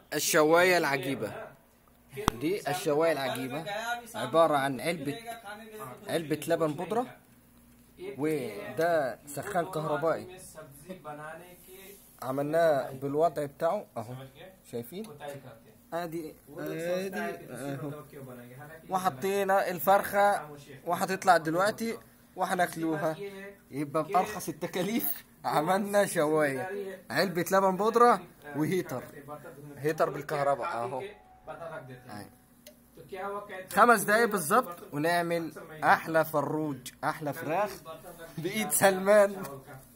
الشواية العجيبة دي الشواية العجيبة عبارة عن علبة علبة لبن بودرة وده سخان كهربائي में सब्जी बनाने के عملناه بالوضع بتاعه اهو समझ गए شايفين खुदाई करते हैं ادي वो लोग सोचता है ادي कि दूसरे اهو लोग क्यों बनाएंगे हालांकि وحطينا الفرخة وهتطلع دلوقتي وهناكلوها يبقى بأرخص التكاليف عملنا شواية علبة لبن بودرة وهيتر هيتر بالكهرباء اهو पता रख देते हैं أهي. तो क्या हुआ कहते خمس دقايق بالظبط ونعمل احلى فروج احلى فراخ بايد سلمان चावल का